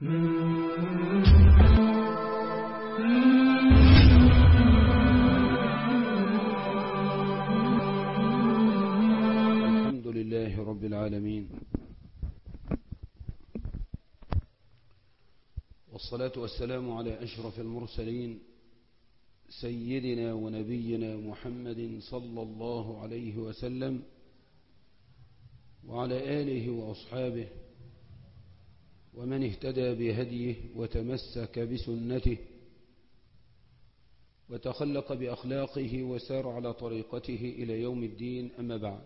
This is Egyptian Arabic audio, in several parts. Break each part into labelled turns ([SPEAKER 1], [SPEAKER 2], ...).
[SPEAKER 1] الحمد لله رب العالمين والصلاة والسلام على أشرف المرسلين سيدنا ونبينا محمد صلى الله عليه وسلم وعلى آله وأصحابه ومن اهتدى بهديه وتمسك بسنته وتخلق بأخلاقه وسار على طريقته إلى يوم الدين أما بعد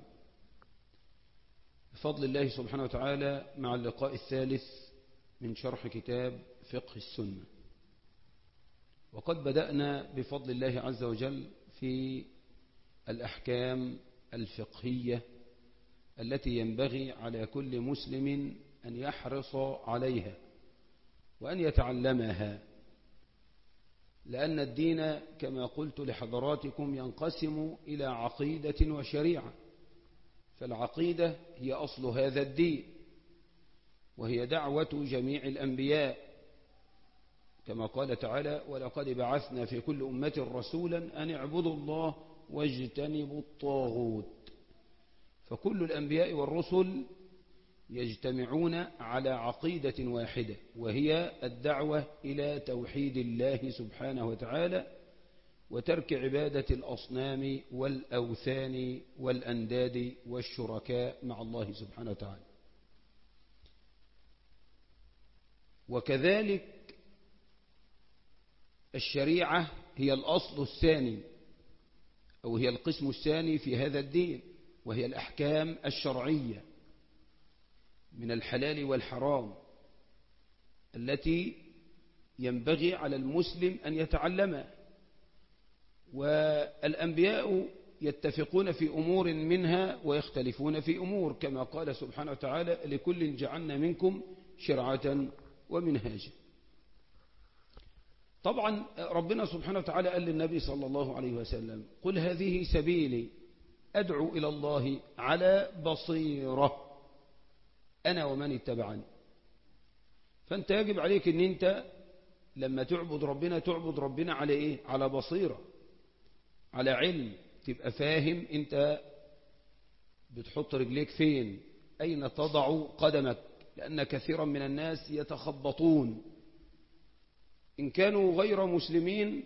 [SPEAKER 1] بفضل الله سبحانه وتعالى مع اللقاء الثالث من شرح كتاب فقه السنة وقد بدأنا بفضل الله عز وجل في الأحكام الفقهية التي ينبغي على كل مسلم أن يحرص عليها وأن يتعلمها لأن الدين كما قلت لحضراتكم ينقسم إلى عقيدة وشريعة فالعقيدة هي أصل هذا الدين وهي دعوة جميع الأنبياء كما قال تعالى ولقد بعثنا في كل أمة رسولا أن اعبدوا الله واجتنبوا الطاغوت فكل الأنبياء والرسل يجتمعون على عقيدة واحدة وهي الدعوة إلى توحيد الله سبحانه وتعالى وترك عبادة الأصنام والأوثان والأنداد والشركاء مع الله سبحانه وتعالى وكذلك الشريعة هي الأصل الثاني أو هي القسم الثاني في هذا الدين وهي الأحكام الشرعية من الحلال والحرام التي ينبغي على المسلم أن يتعلمها والأنبياء يتفقون في أمور منها ويختلفون في أمور كما قال سبحانه وتعالى لكل جعلنا منكم شرعة ومنهاجا طبعا ربنا سبحانه وتعالى قال للنبي صلى الله عليه وسلم قل هذه سبيلي أدعو إلى الله على بصيرة أنا ومن اتبعني فأنت يجب عليك أن أنت لما تعبد ربنا تعبد ربنا على إيه؟ على بصيرة على علم تبقى فاهم أنت بتحط رجليك فين أين تضع قدمك لأن كثيرا من الناس يتخبطون إن كانوا غير مسلمين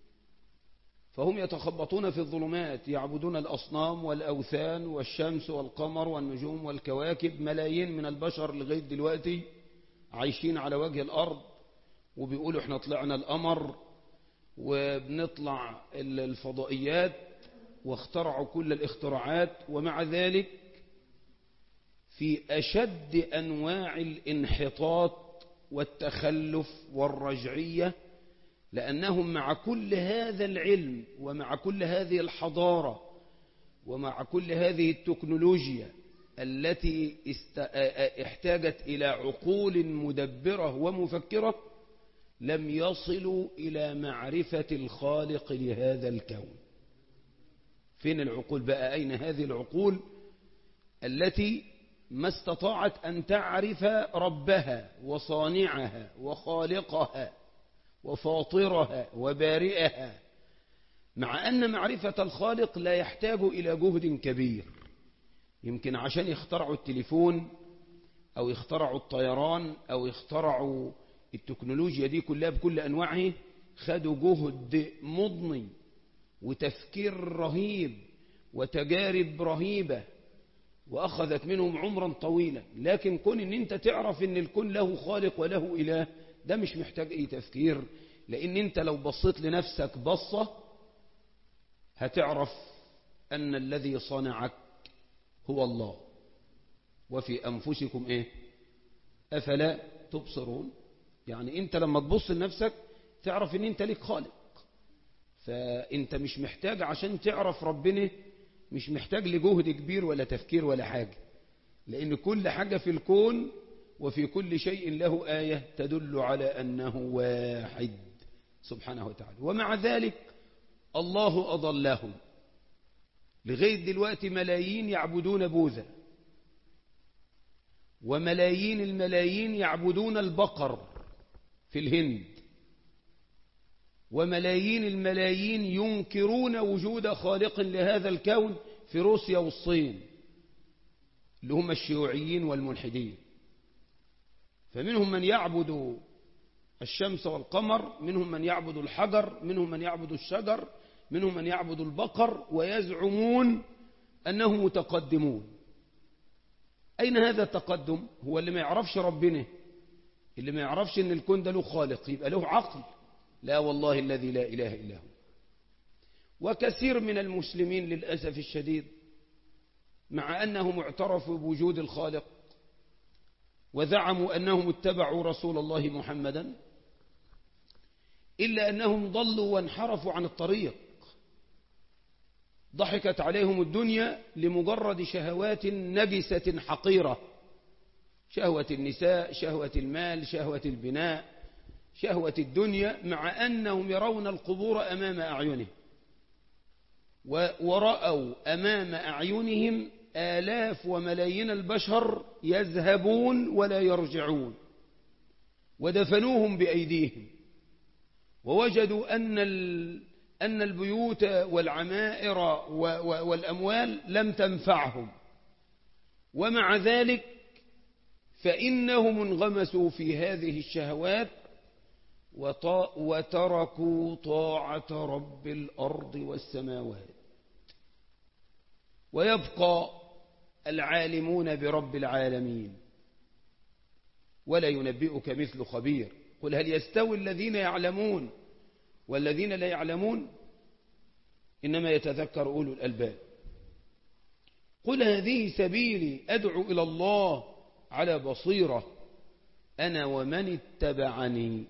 [SPEAKER 1] فهم يتخبطون في الظلمات يعبدون الأصنام والأوثان والشمس والقمر والنجوم والكواكب ملايين من البشر لغاية دلوقتي عايشين على وجه الأرض وبيقولوا احنا طلعنا القمر وبنطلع الفضائيات واخترعوا كل الاختراعات ومع ذلك في أشد أنواع الانحطاط والتخلف والرجعية لأنهم مع كل هذا العلم ومع كل هذه الحضارة ومع كل هذه التكنولوجيا التي احتاجت إلى عقول مدبرة ومفكرة لم يصلوا إلى معرفة الخالق لهذا الكون فين العقول بقى أين هذه العقول التي ما استطاعت أن تعرف ربها وصانعها وخالقها وفاطرها وبارئها مع أن معرفة الخالق لا يحتاج إلى جهد كبير يمكن عشان يخترعوا التليفون أو يخترعوا الطيران أو يخترعوا التكنولوجيا دي كلها بكل أنواعه خدوا جهد مضني وتفكير رهيب وتجارب رهيبة وأخذت منهم عمرا طويلا لكن كون ان انت تعرف ان الكون له خالق وله إله ده مش محتاج اي تفكير لان انت لو بصيت لنفسك بصة هتعرف ان الذي صنعك هو الله وفي انفسكم ايه افلا تبصرون يعني انت لما تبص لنفسك تعرف ان انت ليك خالق فانت مش محتاج عشان تعرف ربنا مش محتاج لجهد كبير ولا تفكير ولا حاجة لأن كل حاجة في الكون وفي كل شيء له آية تدل على أنه واحد سبحانه وتعالى ومع ذلك الله أضلهم لغاية دلوقتي ملايين يعبدون بوذا وملايين الملايين يعبدون البقر في الهند وملايين الملايين ينكرون وجود خالق لهذا الكون في روسيا والصين اللي هم الشيوعيين والملحدين فمنهم من يعبد الشمس والقمر منهم من يعبد الحجر منهم من يعبد الشجر منهم من يعبد البقر ويزعمون أنهم متقدمون أين هذا التقدم هو اللي ما يعرفش ربنا اللي ما يعرفش أن الكون ده له خالق يبقى له عقل لا والله الذي لا إله إلا هو وكثير من المسلمين للأسف الشديد مع أنهم اعترفوا بوجود الخالق وزعموا أنهم اتبعوا رسول الله محمدا إلا أنهم ضلوا وانحرفوا عن الطريق ضحكت عليهم الدنيا لمجرد شهوات نجسة حقيرة شهوة النساء شهوة المال شهوة البناء شهوة الدنيا مع أنهم يرون القبور أمام أعينهم ورأوا أمام أعينهم آلاف وملايين البشر يذهبون ولا يرجعون ودفنوهم بأيديهم ووجدوا أن أن البيوت والعمائر والأموال لم تنفعهم ومع ذلك فإنهم انغمسوا في هذه الشهوات وتركوا طاعة رب الأرض والسماوات ويبقى العالمون برب العالمين ولا ينبئك مثل خبير قل هل يستوي الذين يعلمون والذين لا يعلمون إنما يتذكر أولو الألباب قل هذه سبيلي أدعو إلى الله على بصيرة أنا ومن اتبعني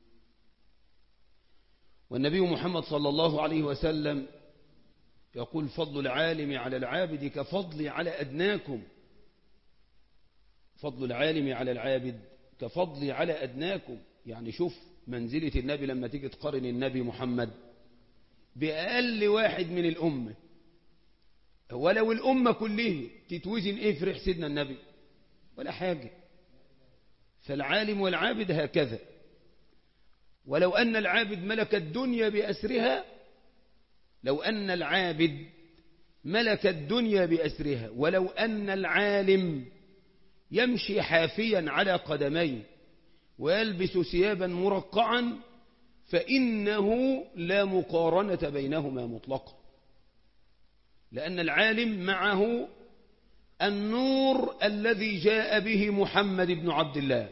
[SPEAKER 1] والنبي محمد صلى الله عليه وسلم يقول فضل العالم على العابد كفضلي على أدناكم فضل العالم على العابد كفضلي على أدناكم يعني شوف منزلة النبي لما تيجي تقارن النبي محمد بأقل واحد من الأمة ولو الأمة كلها تتوزن إيه في ريح سيدنا النبي ولا حاجة فالعالم والعابد هكذا ولو أن العابد ملك الدنيا بأسرها لو أن العابد ملك الدنيا بأسرها ولو أن العالم يمشي حافيا على قدميه ويلبس ثيابا مرقعا فإنه لا مقارنة بينهما مطلقا لأن العالم معه النور الذي جاء به محمد بن عبد الله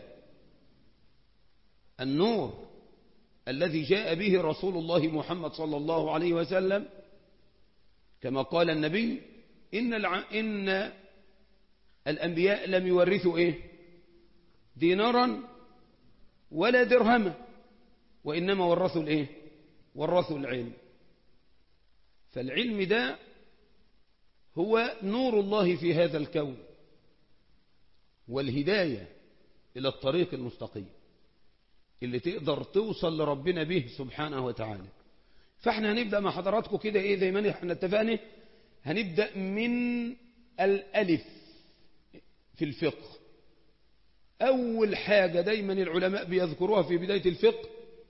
[SPEAKER 1] النور الذي جاء به رسول الله محمد صلى الله عليه وسلم كما قال النبي إن, الع... إن الأنبياء لم يورثوا إيه دينارا ولا درهما وإنما ورثوا الإيه ورثوا العلم فالعلم ده هو نور الله في هذا الكون والهداية إلى الطريق المستقيم اللي تقدر توصل لربنا به سبحانه وتعالى فاحنا هنبدأ مع حضراتكم كده ايه زي ما احنا اتفقنا هنبدأ من الألف في الفقه أول حاجة دايما العلماء بيذكروها في بداية الفقه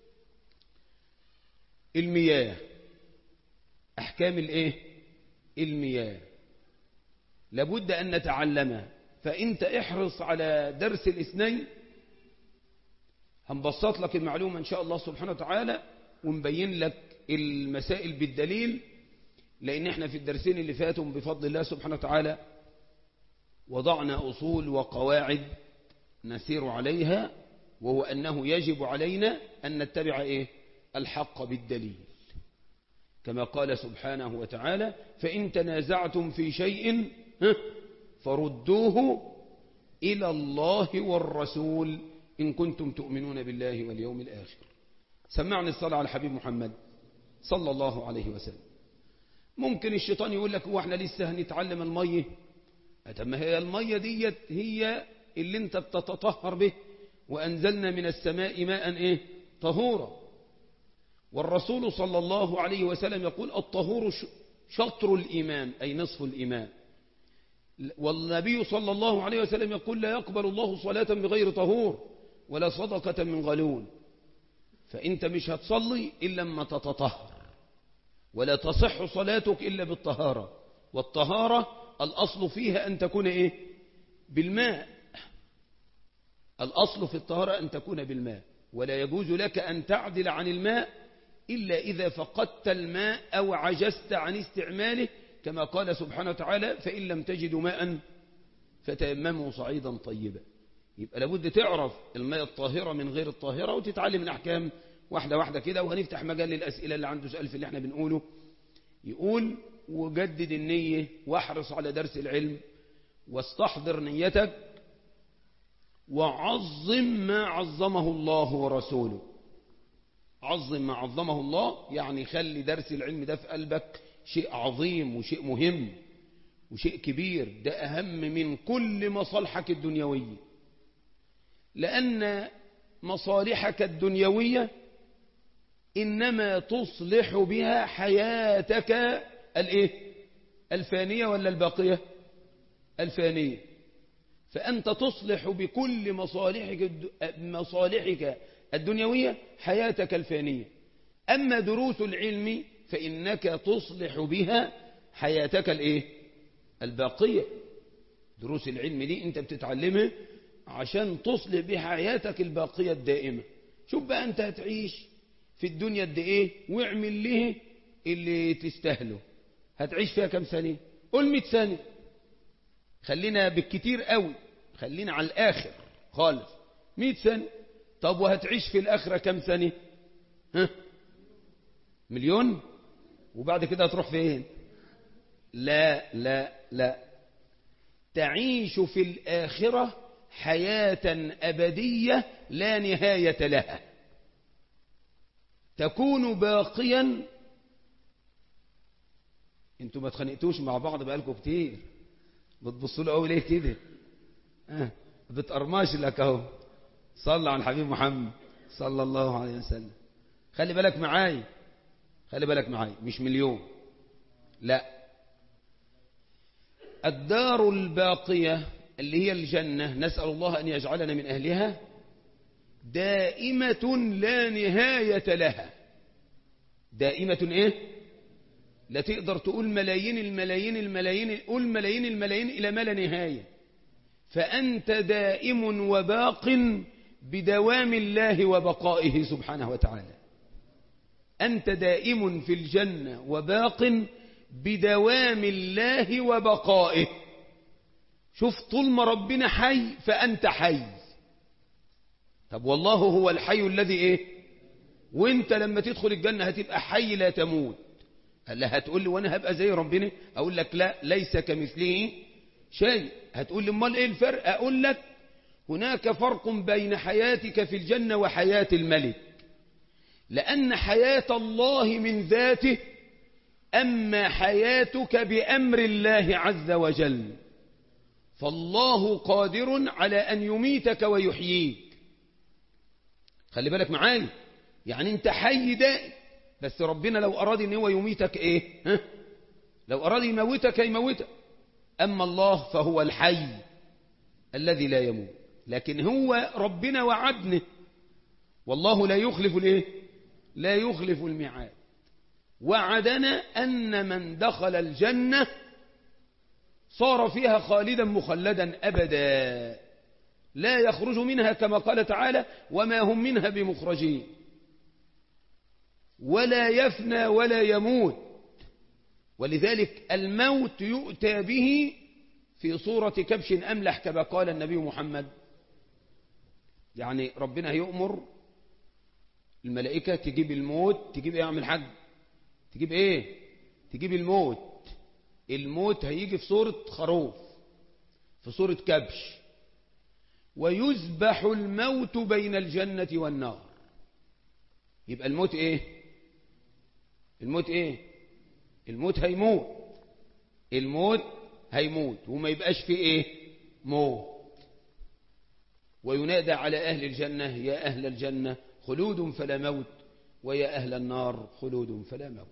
[SPEAKER 1] المياه أحكام الإيه المياه لابد أن نتعلمها فأنت احرص على درس الاثنين هنبسط لك المعلومة إن شاء الله سبحانه وتعالى ونبين لك المسائل بالدليل لأن احنا في الدرسين اللي فاتوا بفضل الله سبحانه وتعالى وضعنا أصول وقواعد نسير عليها وهو أنه يجب علينا أن نتبع إيه؟ الحق بالدليل كما قال سبحانه وتعالى فإن تنازعتم في شيء فردوه إلى الله والرسول إن كنتم تؤمنون بالله واليوم الآخر سمعني الصلاة على الحبيب محمد صلى الله عليه وسلم ممكن الشيطان يقول لك هو احنا لسه هنتعلم المية ما هي المية ديت هي اللي انت بتتطهر به وأنزلنا من السماء ماء ايه طهورا والرسول صلى الله عليه وسلم يقول الطهور شطر الإيمان أي نصف الإيمان والنبي صلى الله عليه وسلم يقول لا يقبل الله صلاة بغير طهور ولا صدقة من غلول فأنت مش هتصلي إلا لما تتطهر ولا تصح صلاتك إلا بالطهارة والطهارة الأصل فيها أن تكون إيه بالماء الأصل في الطهارة أن تكون بالماء ولا يجوز لك أن تعدل عن الماء إلا إذا فقدت الماء أو عجزت عن استعماله كما قال سبحانه وتعالى فإن لم تجدوا ماء فتيمموا صعيدا طيبا يبقى لابد تعرف الماء الطاهرة من غير الطاهرة وتتعلم الأحكام واحدة واحدة كده وهنفتح مجال للأسئلة اللي عنده سؤال في اللي احنا بنقوله يقول وجدد النية واحرص على درس العلم واستحضر نيتك وعظم ما عظمه الله ورسوله عظم ما عظمه الله يعني خلي درس العلم ده في قلبك شيء عظيم وشيء مهم وشيء كبير ده أهم من كل مصالحك الدنيوية لأن مصالحك الدنيوية إنما تصلح بها حياتك الإيه؟ الفانية ولا الباقية الفانية فأنت تصلح بكل مصالحك, مصالحك الدنيوية حياتك الفانية أما دروس العلم فإنك تصلح بها حياتك الإيه؟ الباقية دروس العلم دي أنت بتتعلمها عشان تصلح بها حياتك الباقية الدائمة شوف بقى أنت هتعيش في الدنيا قد إيه واعمل ليه اللي تستاهله هتعيش فيها كم سنة قول 100 سنة خلينا بالكتير قوي خلينا على الآخر خالص 100 سنة طب وهتعيش في الآخرة كم سنة ها مليون وبعد كده هتروح فين لا لا لا تعيش في الآخرة حياة أبدية لا نهاية لها تكون باقيا انتوا ما اتخانقتوش مع بعض بقالكم كتير بتبصوا له قوي ليه كده اه بتقرماش لك اهو صلى على الحبيب محمد صلى الله عليه وسلم خلي بالك معاي خلي بالك معاي مش مليون لا الدار الباقية اللي هي الجنة نسأل الله أن يجعلنا من أهلها دائمة لا نهاية لها دائمة إيه لا تقدر تقول ملايين الملايين الملايين قول ملايين الملايين إلى ما لا نهاية فأنت دائم وباق بدوام الله وبقائه سبحانه وتعالى أنت دائم في الجنة وباق بدوام الله وبقائه شوف طول ما ربنا حي فأنت حي طب والله هو الحي الذي ايه وانت لما تدخل الجنة هتبقى حي لا تموت قال لها هتقول لي وانا هبقى زي ربنا اقول لك لا ليس كمثله شيء هتقول لي امال ايه الفرق اقول لك هناك فرق بين حياتك في الجنة وحياة الملك لأن حياة الله من ذاته أما حياتك بأمر الله عز وجل فالله قادر على أن يميتك ويحييك خلي بالك معايا يعني انت حي دائم بس ربنا لو أراد ان هو يميتك ايه ها؟ لو أراد يموتك يموتك أما الله فهو الحي الذي لا يموت لكن هو ربنا وعدنا والله لا يخلف الايه لا يخلف الميعاد وعدنا أن من دخل الجنة صار فيها خالدا مخلدا أبدا لا يخرج منها كما قال تعالى وما هم منها بمخرجين ولا يفنى ولا يموت ولذلك الموت يؤتى به في صورة كبش أملح كما قال النبي محمد يعني ربنا يؤمر الملائكة تجيب الموت تجيب ايه يعمل حج تجيب ايه تجيب الموت الموت هيجي في صورة خروف في صورة كبش ويذبح الموت بين الجنة والنار يبقى الموت ايه الموت ايه الموت هيموت الموت هيموت وما يبقاش فيه ايه موت وينادى على أهل الجنة يا أهل الجنة خلود فلا موت ويا أهل النار خلود فلا موت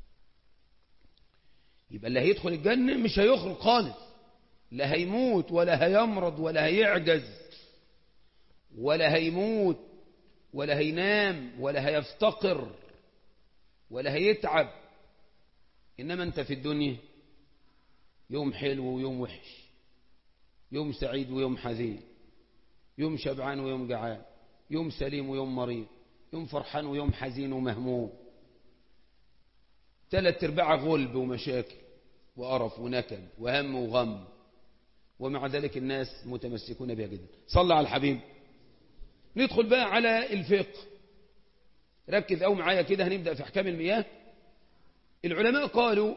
[SPEAKER 1] يبقى اللي هيدخل الجنة مش هيخرج خالص لا هيموت ولا هيمرض ولا هيعجز ولا هيموت ولا هينام ولا هيفتقر ولا هيتعب إنما أنت في الدنيا يوم حلو ويوم وحش يوم سعيد ويوم حزين يوم شبعان ويوم جعان يوم سليم ويوم مريض يوم فرحان ويوم حزين ومهموم ثلاث ارباع غلب ومشاكل وقرف ونكد وهم وغم ومع ذلك الناس متمسكون بها جدا صلى على الحبيب ندخل بقى على الفقه ركز أو معايا كده هنبدأ في أحكام المياه العلماء قالوا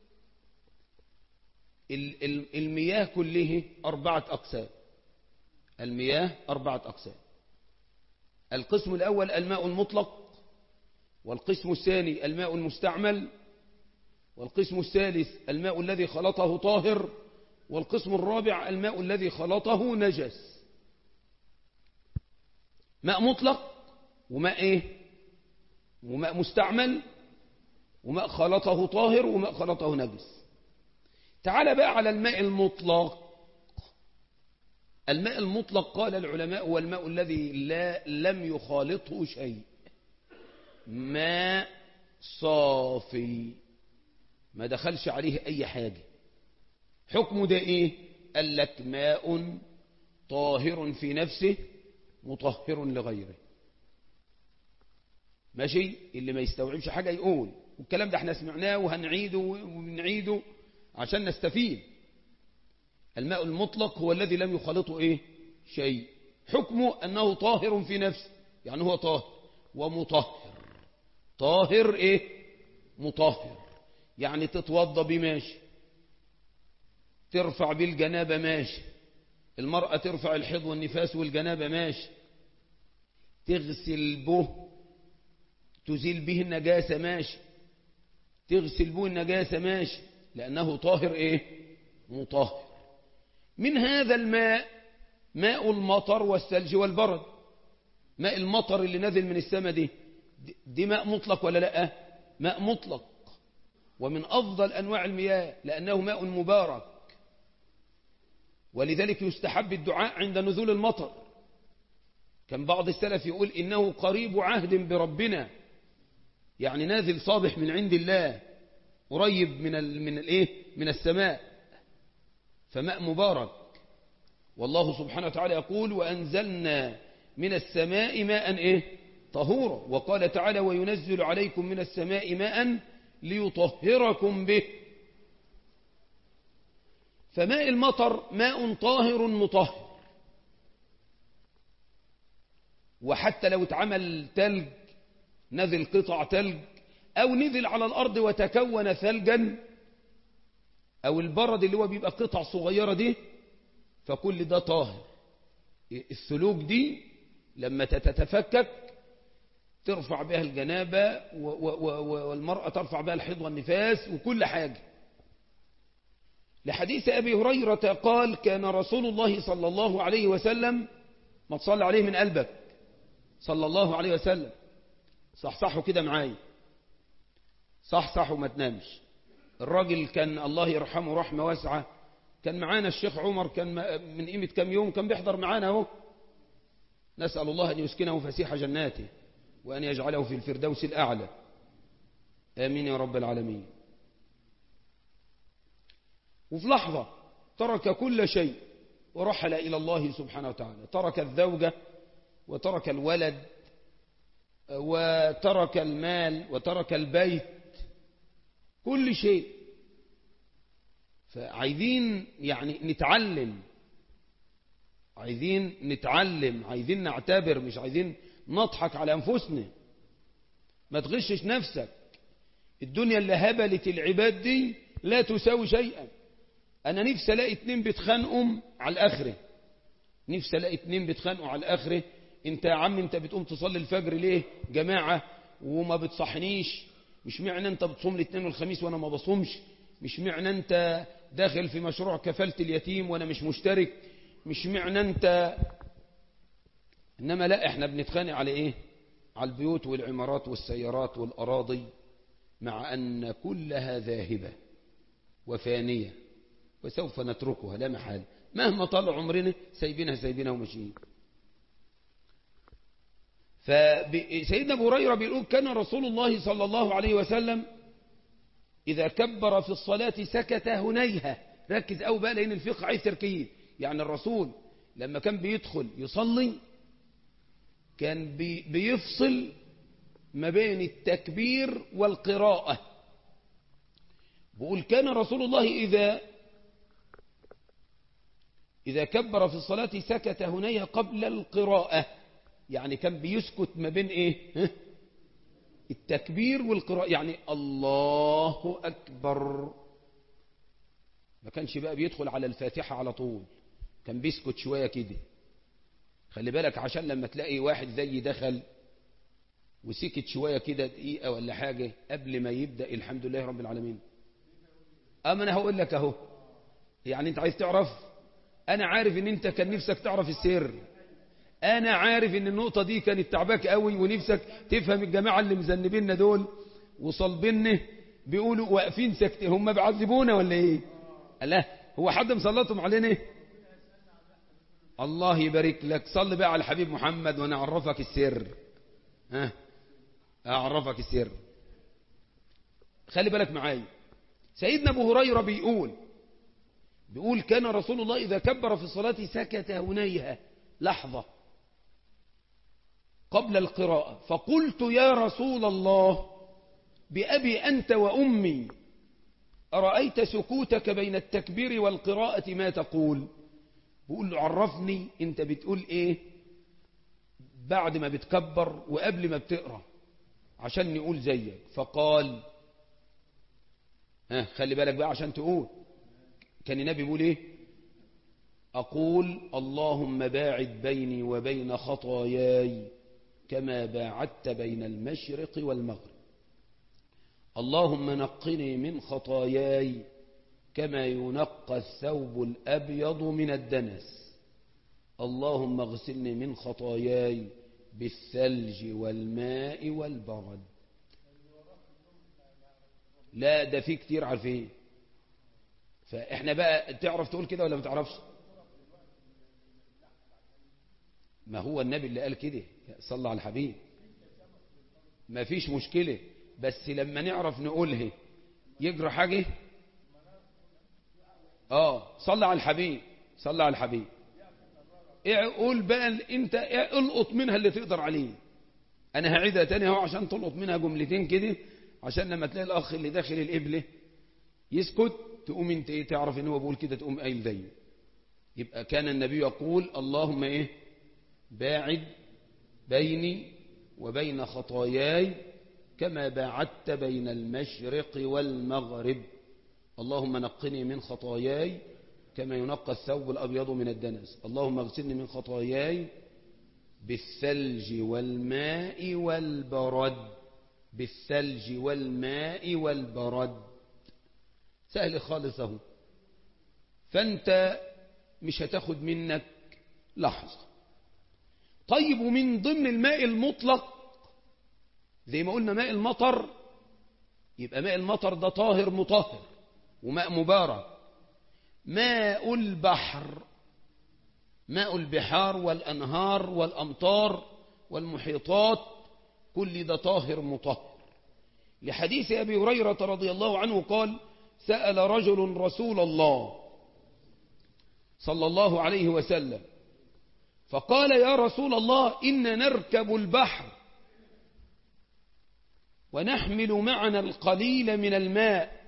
[SPEAKER 1] المياه كله أربعة أقسام المياه أربعة أقسام القسم الأول الماء المطلق والقسم الثاني الماء المستعمل والقسم الثالث الماء الذي خلطه طاهر والقسم الرابع الماء الذي خلطه نجس ماء مطلق وماء ايه وماء مستعمل وماء خلطه طاهر وماء خلطه نجس تعال بقى على الماء المطلق الماء المطلق قال العلماء هو الماء الذي لا لم يخالطه شيء ماء صافي ما دخلش عليه أي حاجة حكمه ده إيه قال لك ماء طاهر في نفسه مطهر لغيره ماشي اللي ما يستوعبش حاجة يقول والكلام ده احنا سمعناه وهنعيده ونعيده عشان نستفيد الماء المطلق هو الذي لم يخالطه ايه شيء حكمه انه طاهر في نفسه يعني هو طاهر ومطهر طاهر ايه مطهر يعني تتوضى بيه ماشي ترفع بيه الجنابة ماشي المرأة ترفع الحيض والنفاس والجنابة ماشي تغسل به تزيل به النجاسة ماشي تغسل به النجاسة ماشي لأنه طاهر إيه مطهر من هذا الماء ماء المطر والثلج والبرد ماء المطر اللي نزل من السماء دي دي ماء مطلق ولا لا ماء مطلق ومن أفضل أنواع المياه لأنه ماء مبارك ولذلك يستحب الدعاء عند نزول المطر كان بعض السلف يقول إنه قريب عهد بربنا يعني نازل صابح من عند الله قريب من ال من الايه من السماء فماء مبارك والله سبحانه وتعالى يقول وأنزلنا من السماء ماء إيه طهورا وقال تعالى وينزل عليكم من السماء ماء ليطهركم به فماء المطر ماء طاهر مطهر وحتى لو اتعمل تلج نزل قطع تلج أو نزل على الأرض وتكون ثلجا أو البرد اللي هو بيبقى قطع صغيرة دي فكل ده طاهر الثلوج دي لما تتفكك ترفع بها الجنابة والمرأة ترفع بها الحيض والنفاس وكل حاجة لحديث أبي هريرة قال كان رسول الله صلى الله عليه وسلم ما تصلي عليه من قلبك صلى الله عليه وسلم صحصحوا كده معايا صحصح وما تنامش الراجل كان الله يرحمه رحمة واسعة كان معانا الشيخ عمر كان من قيمة كم يوم كان بيحضر معانا اهو نسأل الله أن يسكنه فسيح جناته وأن يجعله في الفردوس الأعلى آمين يا رب العالمين وفي لحظة ترك كل شيء ورحل إلى الله سبحانه وتعالى ترك الزوجة وترك الولد وترك المال وترك البيت كل شيء فعايزين يعني نتعلم عايزين نتعلم عايزين نعتبر مش عايزين نضحك على أنفسنا ما تغشش نفسك الدنيا اللي هبلت العباد دي لا تساوي شيئا أنا نفسي ألاقي اتنين بيتخانقوا على الآخرة نفسي ألاقي اتنين بيتخانقوا على الآخرة انت يا عم انت بتقوم تصلي الفجر ليه جماعة وما بتصحنيش مش معنى انت بتصوم الاثنين والخميس وانا ما بصومش مش معنى انت داخل في مشروع كفالة اليتيم وانا مش مشترك مش معنى انت انما لا احنا بنتخانق على ايه على البيوت والعمارات والسيارات والاراضي مع ان كلها ذاهبة وفانية وسوف نتركها لا محال مهما طال عمرنا سايبينها سايبينها وماشيين فسيدنا أبو هريرة بيقول كان رسول الله صلى الله عليه وسلم إذا كبر في الصلاة سكت هنيها ركز أو بقى لأن الفقه عايز تركيز يعني الرسول لما كان بيدخل يصلي كان بي بيفصل ما بين التكبير والقراءة بقول كان رسول الله إذا إذا كبر في الصلاة سكت هنيها قبل القراءة يعني كان بيسكت ما بين إيه ها؟ التكبير والقراءة يعني الله أكبر ما كانش بقى بيدخل على الفاتحة على طول كان بيسكت شوية كده خلي بالك عشان لما تلاقي واحد زي دخل وسكت شوية كده دقيقة ولا حاجة قبل ما يبدأ الحمد لله رب العالمين أما أنا هقول لك أهو يعني أنت عايز تعرف أنا عارف إن أنت كان نفسك تعرف السر أنا عارف إن النقطة دي كانت تعباك قوي ونفسك تفهم الجماعة اللي مذنبيننا دول وصلبنا بيقولوا واقفين ساكتين هم بيعذبونا ولا إيه؟ لا هو حد مسلطهم علينا الله يبارك لك صل بقى على الحبيب محمد وانا اعرفك السر ها اعرفك السر خلي بالك معايا سيدنا ابو هريره بيقول بيقول كان رسول الله اذا كبر في الصلاه سكت هنيها لحظه قبل القراءه فقلت يا رسول الله بأبي أنت وأمي أرأيت سكوتك بين التكبير والقراءة ما تقول بقول له عرفني أنت بتقول إيه بعد ما بتكبر وقبل ما بتقرأ عشان نقول زيك فقال ها خلي بالك بقى عشان تقول كان النبي بيقول إيه أقول اللهم باعد بيني وبين خطاياي كما باعدت بين المشرق والمغرب اللهم نقني من خطاياي كما ينقى الثوب الأبيض من الدنس اللهم اغسلني من خطاياي بالثلج والماء والبرد لا ده في كتير عارفين فاحنا بقى تعرف تقول كده ولا ما تعرفش ما هو النبي اللي قال كده صلى على الحبيب ما فيش مشكله بس لما نعرف نقولها يجرى حاجة اه صلى على الحبيب صلى على الحبيب قول بقى انت القط منها اللي تقدر عليه انا هعيدها تاني اهو عشان تلقط منها جملتين كده عشان لما تلاقي الاخ اللي داخل القبله يسكت تقوم انت ايه تعرف ان هو بيقول كده تقوم قايل زيه يبقى كان النبي يقول اللهم ايه باعد بيني وبين خطاياي كما باعدت بين المشرق والمغرب اللهم نقني من خطاياي كما ينقى الثوب الأبيض من الدنس اللهم اغسلني من خطاياي بالثلج والماء والبرد بالثلج والماء والبرد سهل خالص اهو فانت مش هتاخد منك لحظة طيب ومن ضمن الماء المطلق زي ما قلنا ماء المطر يبقى ماء المطر ده طاهر مطهر وماء مبارك ماء البحر ماء البحار والأنهار والأمطار والمحيطات كل ده طاهر مطهر لحديث أبي هريرة رضي الله عنه قال سأل رجل رسول الله صلى الله عليه وسلم فقال يا رسول الله إن نركب البحر ونحمل معنا القليل من الماء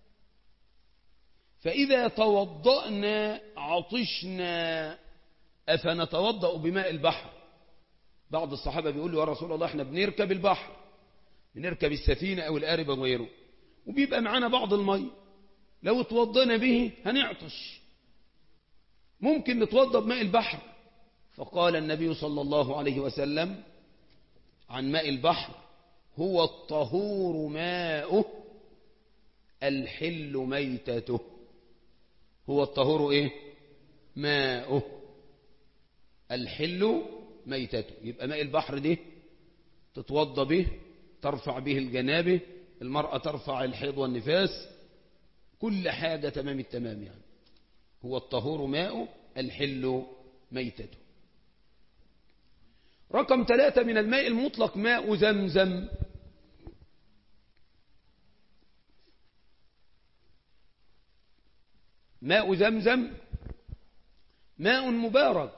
[SPEAKER 1] فإذا توضأنا عطشنا أفنتوضأ بماء البحر بعض الصحابة بيقول له يا رسول الله احنا بنركب البحر بنركب السفينة أو القارب أو غيره وبيبقى معنا بعض المي لو توضنا به هنعطش ممكن نتوضا بماء البحر فقال النبي صلى الله عليه وسلم عن ماء البحر هو الطهور ماؤه الحل ميتته هو الطهور ايه ماؤه الحل ميتته يبقى ماء البحر ده تتوضى به ترفع به الجنابه المرأة ترفع الحيض والنفاس كل حاجة تمام التمام يعني هو الطهور ماؤه الحل ميتته رقم ثلاثة من الماء المطلق ماء زمزم ماء زمزم ماء مبارك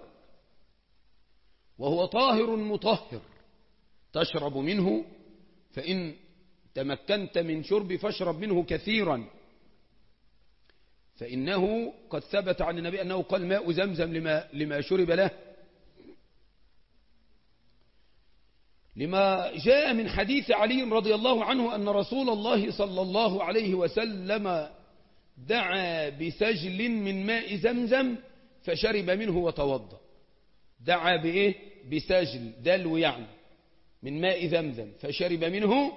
[SPEAKER 1] وهو طاهر مطهر تشرب منه فإن تمكنت من شرب فاشرب منه كثيرا فإنه قد ثبت عن النبي أنه قال ماء زمزم لما, لما شرب له لما جاء من حديث علي رضي الله عنه أن رسول الله صلى الله عليه وسلم دعا بسجل من ماء زمزم فشرب منه وتوضأ دعا بإيه بسجل دلو يعني من ماء زمزم فشرب منه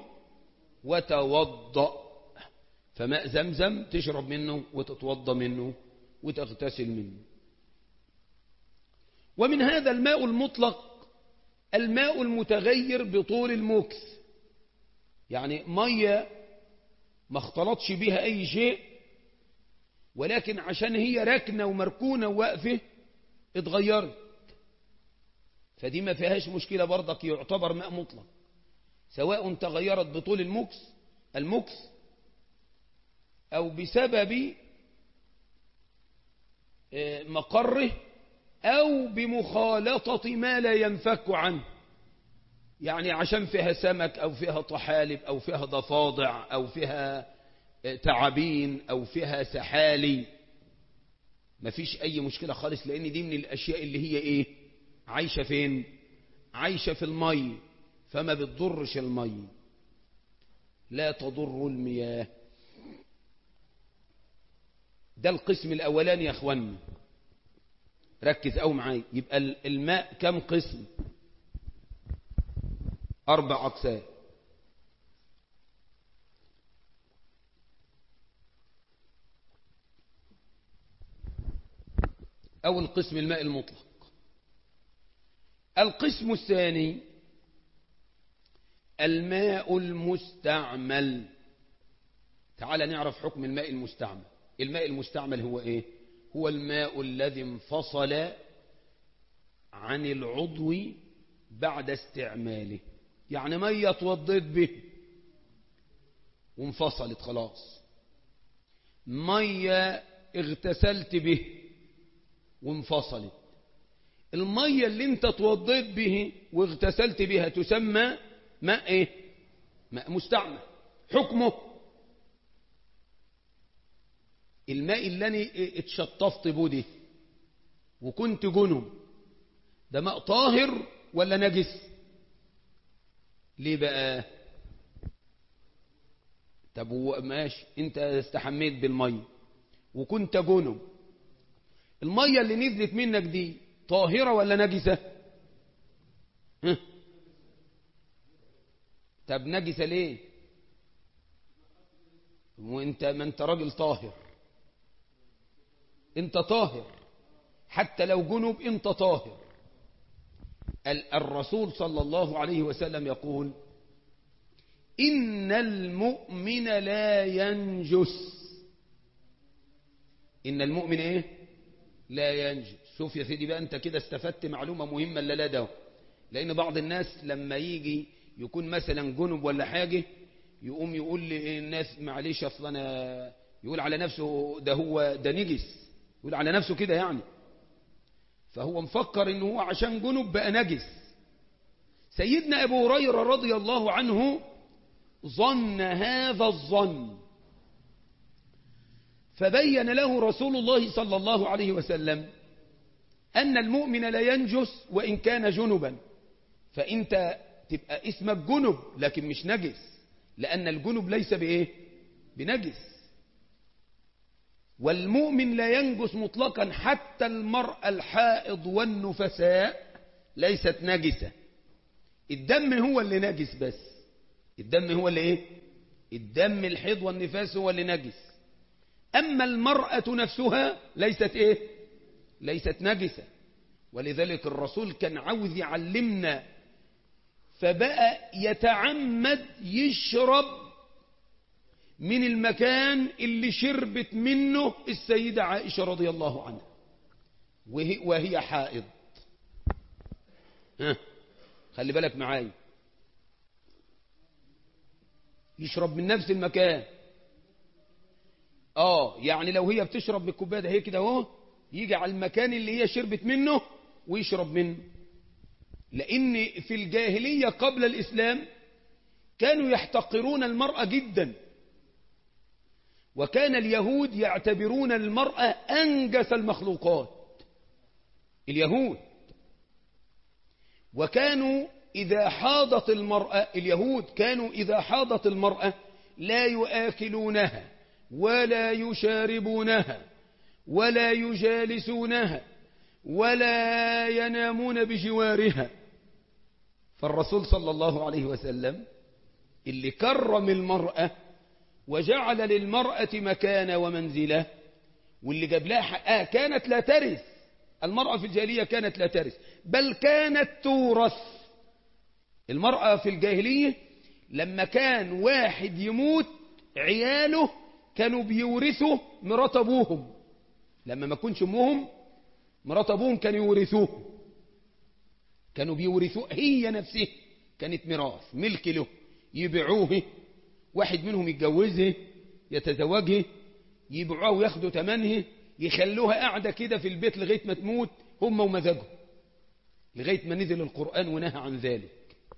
[SPEAKER 1] وتوضأ فماء زمزم تشرب منه وتتوضأ منه وتغتسل منه ومن هذا الماء المطلق الماء المتغير بطول المكث يعني مية ما اختلطش بها أي شيء ولكن عشان هي ركنة ومركونة وواقفة اتغيرت فدي ما فيهاش مشكلة برضك يعتبر ماء مطلق سواء تغيرت بطول المكس المكس أو بسبب مقره أو بمخالطة ما لا ينفك عنه يعني عشان فيها سمك أو فيها طحالب أو فيها ضفادع أو فيها تعابين أو فيها سحالي مفيش أي مشكلة خالص لأن دي من الأشياء اللي هي إيه عايشة فين عايشة في المي فما بتضرش المي لا تضر المياه ده القسم الأولاني يا أخواني ركز أو معاي يبقى الماء كم قسم أربع أقسام أول قسم الماء المطلق القسم الثاني الماء المستعمل تعال نعرف حكم الماء المستعمل الماء المستعمل هو ايه هو الماء الذي انفصل عن العضو بعد استعماله يعني مية توضيت به وانفصلت خلاص مية اغتسلت به وانفصلت المية اللي انت توضيت به واغتسلت بها تسمى ماء ايه ماء مستعمل حكمه الماء اللي انا اتشطفت بودي وكنت جنب ده ماء طاهر ولا نجس ليه بقى طب ماشي انت استحميت بالمية وكنت جنب المية اللي نزلت منك دي طاهرة ولا نجسة ها؟ طب نجسة ليه وانت ما انت راجل طاهر انت طاهر حتى لو جنوب انت طاهر الرسول صلى الله عليه وسلم يقول إن المؤمن لا ينجس إن المؤمن إيه لا ينجس شوف يا سيدي بقى أنت كده استفدت معلومة مهمة لا لا ده لأن بعض الناس لما يجي يكون مثلا جنب ولا حاجة يقوم يقول للناس معلش أصلا أنا يقول على نفسه ده هو ده نجس يقول على نفسه كده يعني فهو مفكر انه هو عشان جنب بقى نجس سيدنا ابو هريره رضي الله عنه ظن هذا الظن فبين له رسول الله صلى الله عليه وسلم أن المؤمن لا ينجس وإن كان جنبا فأنت تبقى اسمك جنب لكن مش نجس لأن الجنب ليس بإيه بنجس والمؤمن لا ينجس مطلقا حتى المرأة الحائض والنفساء ليست نجسة الدم هو اللي نجس بس الدم هو اللي ايه الدم الحيض والنفاس هو اللي نجس أما المرأة نفسها ليست ايه ليست نجسة ولذلك الرسول كان عاوز يعلمنا فبقى يتعمد يشرب من المكان اللي شربت منه السيدة عائشة رضي الله عنها وهي, وهي حائض ها خلي بالك معايا يشرب من نفس المكان اه يعني لو هي بتشرب بالكوبايه ده هي كده اهو يجي على المكان اللي هي شربت منه ويشرب منه لان في الجاهليه قبل الاسلام كانوا يحتقرون المراه جدا وكان اليهود يعتبرون المراه انجس المخلوقات اليهود وكانوا إذا حاضت المرأة اليهود كانوا إذا حاضت المرأة لا يآكلونها ولا يشاربونها ولا يجالسونها ولا ينامون بجوارها فالرسول صلى الله عليه وسلم اللي كرم المرأة وجعل للمرأة مكان ومنزلة واللي جاب لها حقها كانت لا ترث المرأة في الجاهلية كانت لا ترث بل كانت تورث المرأة في الجاهلية لما كان واحد يموت عياله كانوا بيورثوا مرات أبوهم لما ما كنش أمهم مرات أبوهم كانوا يورثوه كانوا بيورثوه هي نفسها كانت ميراث ملك له يبيعوه واحد منهم يتجوزه يتزوجه يبيعوه وياخدوا ثمنه يخلوها قاعدة كده في البيت لغاية ما تموت هم ومزاجهم لغاية ما نزل القرآن ونهى عن ذلك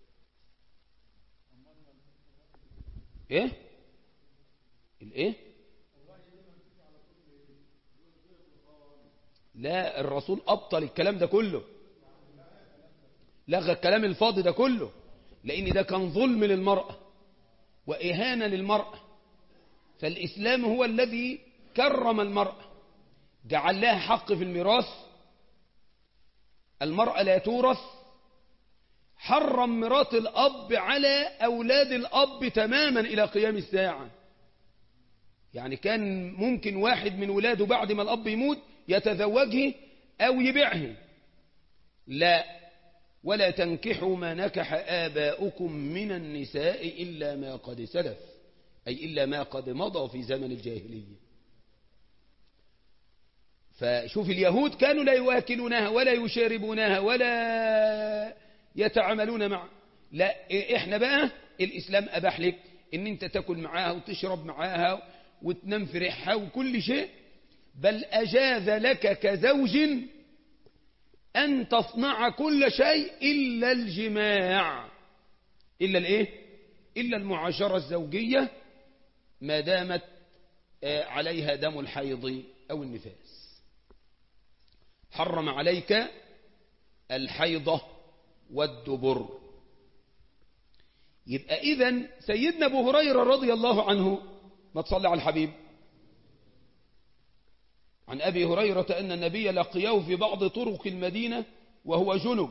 [SPEAKER 1] ايه الايه لا الرسول ابطل الكلام ده كله لغى الكلام الفاضي ده كله لان ده كان ظلم للمرأة واهانة للمرأة فالاسلام هو الذي كرم المرأة جعل لها حق في الميراث المرأة لا تورث حرم ميراث الأب على أولاد الأب تماما إلى قيام الساعة يعني كان ممكن واحد من ولاده بعد ما الأب يموت يتزوجه أو يبيعه لا ولا تنكحوا ما نكح آباؤكم من النساء إلا ما قد سلف أي إلا ما قد مضى في زمن الجاهلية فشوف اليهود كانوا لا يواكلونها ولا يشاربونها ولا يتعاملون مع لا احنا بقى الاسلام اباح لك ان انت تاكل معاها وتشرب معاها وتنام في ريحها وكل شيء بل اجاز لك كزوج ان تصنع كل شيء الا الجماع الا الايه الا المعاشره الزوجيه ما دامت عليها دم الحيض او النفاس حرم عليك الحيضة والدبر يبقى إذن سيدنا أبو هريرة رضي الله عنه ما تصلي على الحبيب عن أبي هريرة أن النبي لقيه في بعض طرق المدينة وهو جنب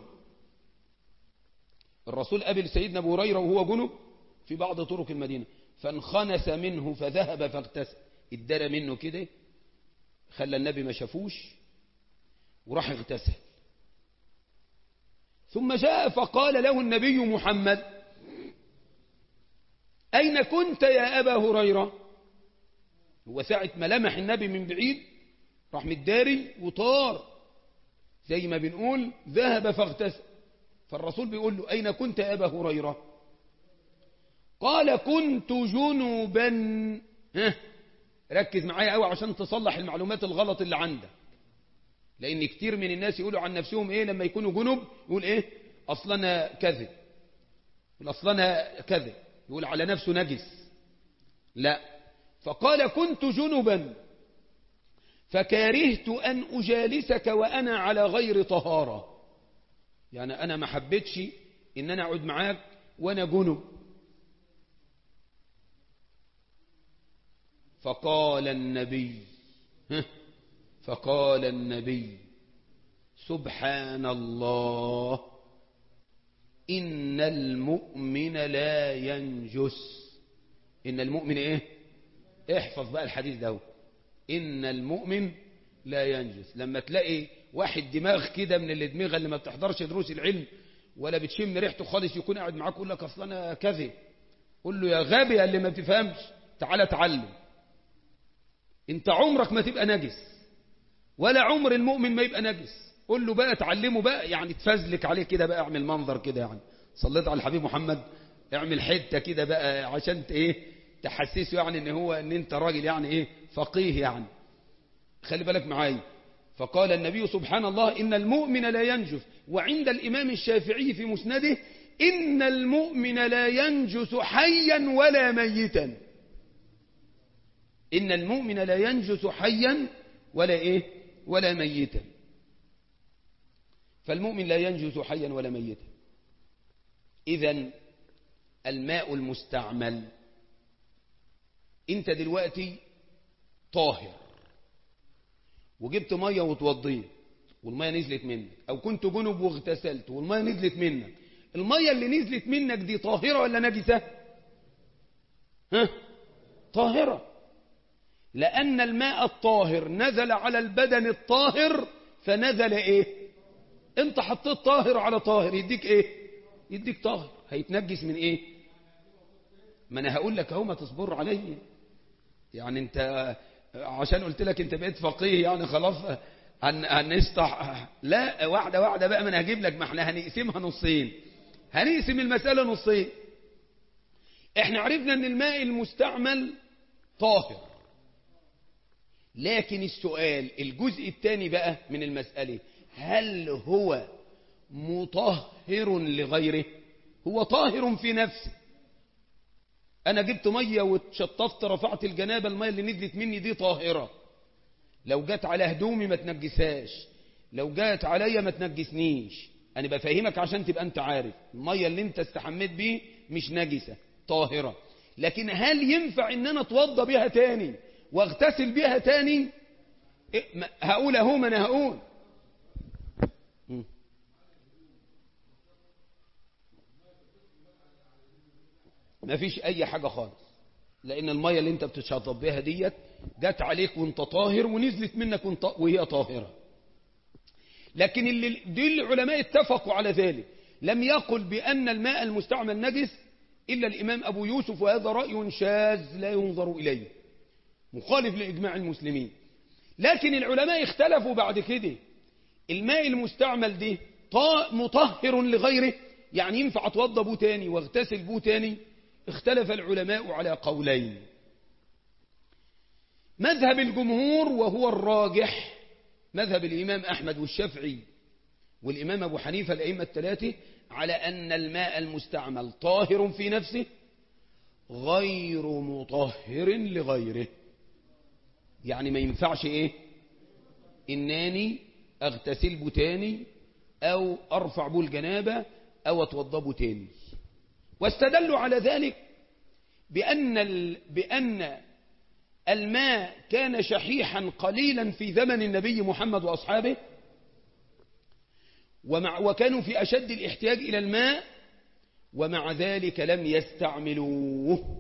[SPEAKER 1] الرسول قابل سيدنا أبو هريرة وهو جنب في بعض طرق المدينة فانخنس منه فذهب فاغتسل ادرى منه كده خلى النبي ما شافوش وراح اغتسل ثم جاء فقال له النبي محمد أين كنت يا أبا هريرة هو ساعة ما لمح النبي من بعيد راح متداري وطار زي ما بنقول ذهب فاغتسل فالرسول بيقول له أين كنت يا أبا هريرة قال كنت جنوبا ها ركز معايا قوي عشان تصلح المعلومات الغلط اللي عندك لأن كتير من الناس يقولوا عن نفسهم إيه لما يكونوا جنب يقول إيه أصلنا كذب يقول أصلنا كذب يقول على نفسه نجس لا فقال كنت جنبا فكارهت أن أجالسك وأنا على غير طهارة يعني أنا ما حبيتش إن أنا أقعد معاك وأنا جنب فقال النبي فقال النبي سبحان الله إن المؤمن لا ينجس إن المؤمن إيه احفظ بقى الحديث ده إن المؤمن لا ينجس لما تلاقي واحد دماغ كده من الدماغ اللي ما بتحضرش دروس العلم ولا بتشم ريحته خالص يكون قاعد معاك يقول لك اصل انا كذب قول له يا غبي اللي ما بتفهمش تعالى اتعلم انت عمرك ما تبقى نجس ولا عمر المؤمن ما يبقى نجس قول له بقى تعلمه بقى يعني تفزلك عليه كده بقى اعمل منظر كده يعني صليت على الحبيب محمد اعمل حتة كده بقى عشان ايه تحسسه يعني ان هو ان انت راجل يعني ايه فقيه يعني خلي بالك معايا فقال النبي سبحان الله إن المؤمن لا ينجس وعند الإمام الشافعي في مسنده إن المؤمن لا ينجس حيا ولا ميتا إن المؤمن لا ينجس حيا ولا إيه ولا ميتا فالمؤمن لا ينجس حيا ولا ميتا إذا الماء المستعمل انت دلوقتي طاهر وجبت ميه وتوضيت والميه نزلت منك او كنت جنب واغتسلت والميه نزلت منك الميه اللي نزلت منك دي طاهره ولا نجسه ها طاهره لان الماء الطاهر نزل على البدن الطاهر فنزل ايه انت حطيت طاهر على طاهر يديك ايه يديك طاهر هيتنجس من ايه ما انا هقول لك اهو ما تصبر عليا يعني انت عشان قلت لك انت بقيت فقيه يعني خلاص هن هنسطح لا واحدة واحدة بقى ما انا هجيب لك ما احنا هنقسمها نصين هنقسم المسألة نصين احنا عرفنا ان الماء المستعمل طاهر لكن السؤال الجزء الثاني بقى من المسألة هل هو مطهر لغيره هو طاهر في نفسه انا جبت ميه واتشطفت رفعت الجنابه الميه اللي نزلت مني دي طاهره لو جت على هدومي ما تنجسهاش لو جت عليا ما تنجسنيش انا بفهمك عشان تبقى انت عارف الميه اللي انت استحميت بيه مش نجسه طاهره لكن هل ينفع ان انا اتوضى بيها تاني واغتسل بيها تاني إيه هقول اهو ما انا هقول ما فيش اي حاجة خالص لان المية اللي انت بتشطب بيها ديت جت عليك وانت طاهر ونزلت منك وانت وهي طاهرة لكن اللي دي العلماء اتفقوا على ذلك لم يقل بأن الماء المستعمل نجس إلا الإمام أبو يوسف وهذا رأي شاذ لا ينظر إليه مخالف لإجماع المسلمين لكن العلماء اختلفوا بعد كده الماء المستعمل ده مطهر لغيره يعني ينفع اتوضى بو تاني واغتسل بو تاني اختلف العلماء على قولين مذهب الجمهور وهو الراجح مذهب الإمام أحمد والشافعي والإمام أبو حنيفة الأئمة الثلاثة على أن الماء المستعمل طاهر في نفسه غير مطهر لغيره يعني ما ينفعش إيه إناني أغتسل بو تاني أو أرفع بو الجنابة أو أتوضى بو تاني واستدلوا على ذلك بأن, ال... بأن الماء كان شحيحا قليلا في زمن النبي محمد وأصحابه ومع وكانوا في أشد الاحتياج إلى الماء ومع ذلك لم يستعملوه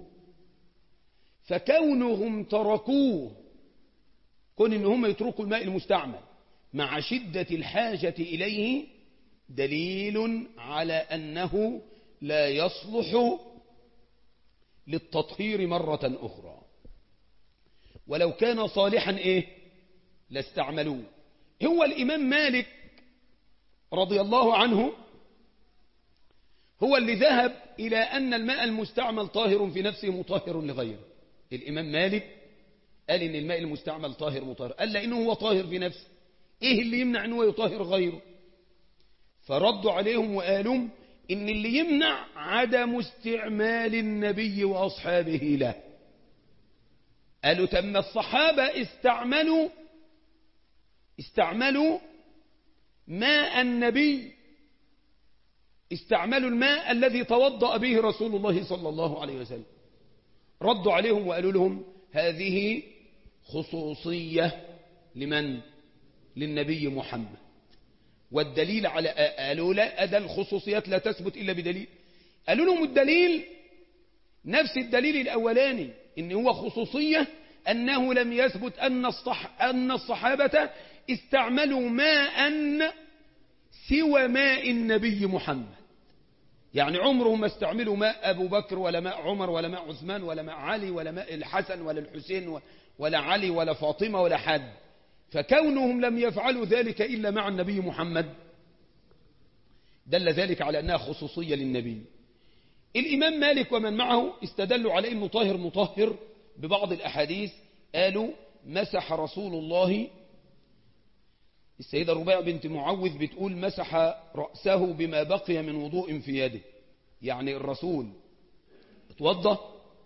[SPEAKER 1] فكونهم تركوه كون ان هم يتركوا الماء المستعمل مع شدة الحاجة إليه دليل على أنه لا يصلح للتطهير مرة أخرى ولو كان صالحا إيه لاستعملوه هو الإمام مالك رضي الله عنه هو اللي ذهب إلى أن الماء المستعمل طاهر في نفسه مطهر لغيره الإمام مالك قال إن الماء المستعمل طاهر مطهر قال لأنه هو طاهر في نفسه إيه اللي يمنع أنه يطهر غيره فردوا عليهم وقالوا إن اللي يمنع عدم استعمال النبي وأصحابه له قالوا تم الصحابة استعملوا استعملوا ماء النبي استعملوا الماء الذي توضأ به رسول الله صلى الله عليه وسلم ردوا عليهم وقالوا لهم هذه خصوصية لمن للنبي محمد والدليل على قالوا لا أدى الخصوصيات لا تثبت إلا بدليل قالوا لهم الدليل نفس الدليل الأولاني إن هو خصوصية أنه لم يثبت أن, الصح أن الصحابة استعملوا ماء سوى ماء النبي محمد يعني عمرهم ما استعملوا ماء أبو بكر ولا ماء عمر ولا ماء عثمان ولا ماء علي ولا ماء الحسن ولا الحسين ولا علي ولا فاطمة ولا حد فكونهم لم يفعلوا ذلك إلا مع النبي محمد دل ذلك على أنها خصوصية للنبي الإمام مالك ومن معه استدلوا على أنه طاهر مطهر ببعض الأحاديث قالوا مسح رسول الله السيدة ربيع بنت معوذ بتقول مسح رأسه بما بقي من وضوء في يده يعني الرسول اتوضى